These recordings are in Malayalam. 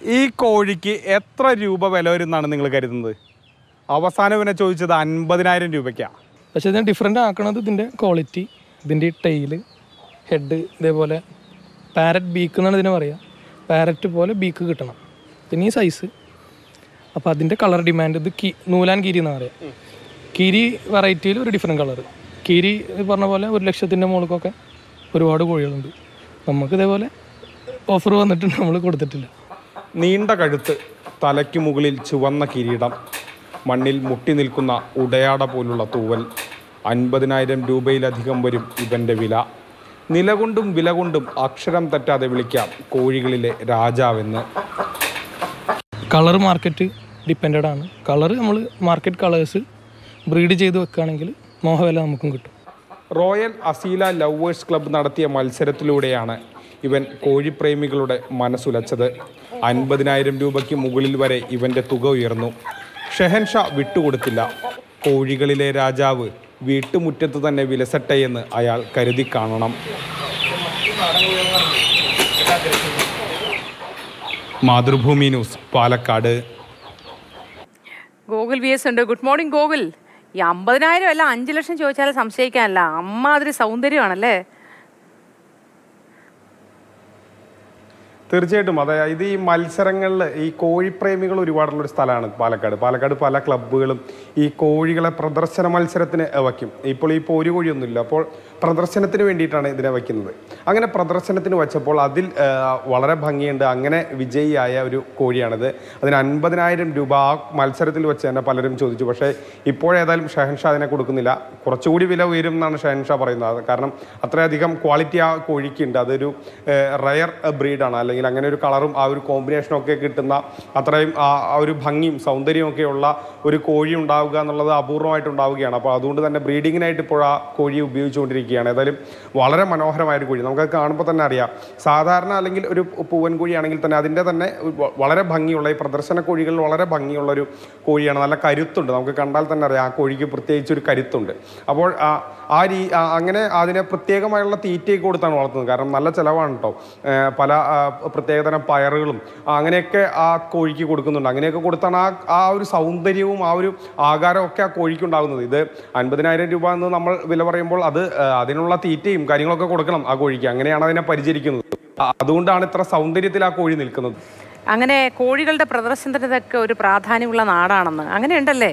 ഈ കോഴിക്ക് എത്ര രൂപ വില വരുമെന്നാണ് നിങ്ങൾ കരുതുന്നത് അവസാനം ഇവനെ ചോദിച്ചത് അൻപതിനായിരം രൂപയ്ക്കാണ് പക്ഷേ ഇതിന് ഡിഫറെൻ്റ് ആക്കണത് ഇതിൻ്റെ ക്വാളിറ്റി ഇതിൻ്റെ ടൈല് ഹെഡ് ഇതേപോലെ പാരറ്റ് ബീക്ക് എന്നാണ് ഇതിനെ പറയുക പാരറ്റ് പോലെ ബീക്ക് കിട്ടണം പിന്നെ ഈ സൈസ് അപ്പോൾ അതിൻ്റെ കളർ ഡിമാൻഡ് ഇത് കി നൂലാൻ കീരി എന്നാണ് പറയുക കീരി വെറൈറ്റിയിൽ ഒരു ഡിഫറെൻറ്റ് കളർ കീരി ഈ പറഞ്ഞ പോലെ ഒരു ലക്ഷത്തിൻ്റെ മുകൾക്കൊക്കെ ഒരുപാട് കോഴികളുണ്ട് നമുക്ക് ഇതേപോലെ ഓഫർ വന്നിട്ട് നമ്മൾ കൊടുത്തിട്ടില്ല നീണ്ട കഴുത്ത് തലയ്ക്ക് മുകളിൽ ചുവന്ന കിരീടം മണ്ണിൽ മുട്ടി നിൽക്കുന്ന ഉടയാട പോലുള്ള തൂവൽ അൻപതിനായിരം രൂപയിലധികം വരും ഇവൻ്റെ വില നിലകൊണ്ടും വില കൊണ്ടും അക്ഷരം തെറ്റാതെ വിളിക്കാം കോഴികളിലെ രാജാവെന്ന് കളർ മാർക്കറ്റ് ഡിപ്പെൻഡഡ് ആണ് കളർ നമ്മൾ മാർക്കറ്റ് കളേഴ്സ് ബ്രീഡ് ചെയ്ത് വെക്കുകയാണെങ്കിൽ മോഹവില നമുക്കും കിട്ടും റോയൽ അസീല ലവേഴ്സ് ക്ലബ്ബ് നടത്തിയ മത്സരത്തിലൂടെയാണ് ഇവൻ കോഴിപ്രേമികളുടെ മനസ്സുലച്ചത് അൻപതിനായിരം രൂപയ്ക്ക് മുകളിൽ വരെ ഇവൻ്റെ തുക ഉയർന്നു ഷെഹൻഷാ വിട്ടുകൊടുത്തില്ല കോഴികളിലെ രാജാവ് വീട്ടുമുറ്റത്ത് തന്നെ വിലസട്ടെ എന്ന് അയാൾ കരുതി കാണണം Mathrubhumi news Palakkad Gokul V S ഉണ്ട് ഗുഡ് മോർണിംഗ് ഗോകുൽ ഈ അമ്പതിനായിരം അല്ല അഞ്ച് ലക്ഷം ചോദിച്ചാൽ സംശയിക്കാനല്ല അമ്മാതിരി സൗന്ദര്യമാണല്ലേ തീർച്ചയായിട്ടും അതെ ഇത് ഈ മത്സരങ്ങളിൽ ഈ കോഴിപ്രേമികൾ ഒരുപാടുള്ള ഒരു സ്ഥലമാണ് പാലക്കാട് പാലക്കാട് പല ക്ലബ്ബുകളും ഈ കോഴികളെ പ്രദർശന മത്സരത്തിന് വയ്ക്കും ഇപ്പോൾ ഈ പോരു കോഴിയൊന്നുമില്ല അപ്പോൾ പ്രദർശനത്തിന് വേണ്ടിയിട്ടാണ് ഇതിനെ വയ്ക്കുന്നത് അങ്ങനെ പ്രദർശനത്തിന് വെച്ചപ്പോൾ അതിൽ ആ, വളരെ ഭംഗിയുണ്ട് അങ്ങനെ വിജയിയായ ഒരു കോഴിയാണിത് അതിന് അൻപതിനായിരം രൂപ ആ മത്സരത്തിൽ വെച്ച് തന്നെ പലരും ചോദിച്ചു പക്ഷേ ഇപ്പോഴേതായാലും ഷഹൻഷാ അതിനെ കൊടുക്കുന്നില്ല കുറച്ചുകൂടി വില ഉയരും എന്നാണ് ഷഹൻഷാ പറയുന്നത് അത് കാരണം അത്രയധികം ക്വാളിറ്റി ആ കോഴിക്കുണ്ട് അതൊരു റയർ ബ്രീഡാണ് അല്ലെങ്കിൽ അങ്ങനെ ഒരു കളറും ആ ഒരു കോമ്പിനേഷനും ഒക്കെ കിട്ടുന്ന അത്രയും ആ ആ ഒരു ഭംഗിയും സൗന്ദര്യവും ഒക്കെ ഉള്ള ഒരു കോഴി ഉണ്ടാവുക എന്നുള്ളത് അപൂർവമായിട്ട് ഉണ്ടാവുകയാണ് അപ്പോൾ അതുകൊണ്ട് തന്നെ ബ്രീഡിങ്ങിനായിട്ട് ഇപ്പോൾ ആ കോഴിയെ ഉപയോഗിച്ചുകൊണ്ടിരിക്കുകയാണ് ഏതായാലും വളരെ മനോഹരമായ ഒരു കോഴി നമുക്കത് കാണുമ്പോൾ തന്നെ അറിയാം സാധാരണ അല്ലെങ്കിൽ ഒരു പൂവൻ കോഴിയാണെങ്കിൽ തന്നെ അതിൻ്റെ തന്നെ വ- വളരെ ഭംഗിയുള്ള ഈ പ്രദർശന കോഴികളിൽ വളരെ ഭംഗിയുള്ള ഒരു കോഴിയാണ് നല്ല കരുത്തുണ്ട് നമുക്ക് കണ്ടാൽ തന്നെ അറിയാം ആ കോഴിക്ക് പ്രത്യേകിച്ച് ഒരു കരുത്തുണ്ട് അപ്പോൾ ആ ആ രീ ആ അങ്ങനെ അതിനെ പ്രത്യേകമായുള്ള തീറ്റയൊക്കെ കൊടുത്താണ് വളർത്തുന്നത് കാരണം നല്ല ചിലവാണ് കേട്ടോ ഏഹ് പല ആ, പ്രത്യേകതരം പയറുകളും ആ, അങ്ങനെയൊക്കെ ആ കോഴിക്ക് കൊടുക്കുന്നുണ്ട് അങ്ങനെയൊക്കെ കൊടുത്താണ് ആ ആ ഒരു സൗന്ദര്യവും ആ ഒരു ആകാരവും ഒക്കെ ആ കോഴിക്ക് ഉണ്ടാകുന്നത് ഇത് അൻപതിനായിരം രൂപ എന്ന് നമ്മൾ വില പറയുമ്പോൾ അത് ആ, അതിനുള്ള തീറ്റയും കാര്യങ്ങളൊക്കെ കൊടുക്കണം ആ കോഴിക്ക് അങ്ങനെയാണ് അതിനെ പരിചരിക്കുന്നത് ആ, അതുകൊണ്ടാണ് ഇത്ര സൗന്ദര്യത്തിൽ ആ കോഴി നിൽക്കുന്നത് അങ്ങനെ കോഴികളുടെ പ്രദർശനത്തിനൊക്കെ ഒരു പ്രാധാന്യമുള്ള നാടാണെന്ന് അങ്ങനെയുണ്ടല്ലേ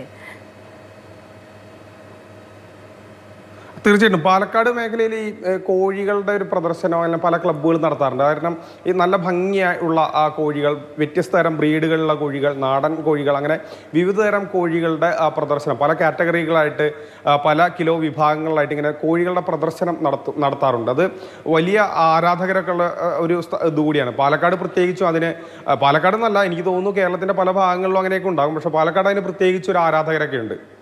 തീർച്ചയായിട്ടും പാലക്കാട് മേഖലയിൽ ഈ ഏഹ്, കോഴികളുടെ ഒരു പ്രദർശനം അല്ലെങ്കിൽ പല ക്ലബ്ബുകൾ നടത്താറുണ്ട് കാരണം ഈ നല്ല ഭംഗിയുള്ള ആ കോഴികൾ വ്യത്യസ്ത തരം ബ്രീഡുകളുള്ള കോഴികൾ നാടൻ കോഴികൾ അങ്ങനെ വിവിധ തരം കോഴികളുടെ ആ പ്രദർശനം പല കാറ്റഗറികളായിട്ട് ആ, പല കിലോ വിഭാഗങ്ങളിലായിട്ട് ഇങ്ങനെ കോഴികളുടെ പ്രദർശനം നടത്തു നടത്താറുണ്ട് അത് വലിയ ആരാധകരൊക്കെ ഉള്ള ആ, ഒരു സ്ഥ- ഇത് കൂടിയാണ് പാലക്കാട് പ്രത്യേകിച്ചും അതിന് ആ, പാലക്കാട് എന്നല്ല എനിക്ക് തോന്നുന്നു കേരളത്തിന്റെ പല ഭാഗങ്ങളിലും അങ്ങനെയൊക്കെ ഉണ്ടാകും പക്ഷേ പാലക്കാട് അതിന് പ്രത്യേകിച്ച് ഒരു ആരാധകരൊക്കെ ഉണ്ട്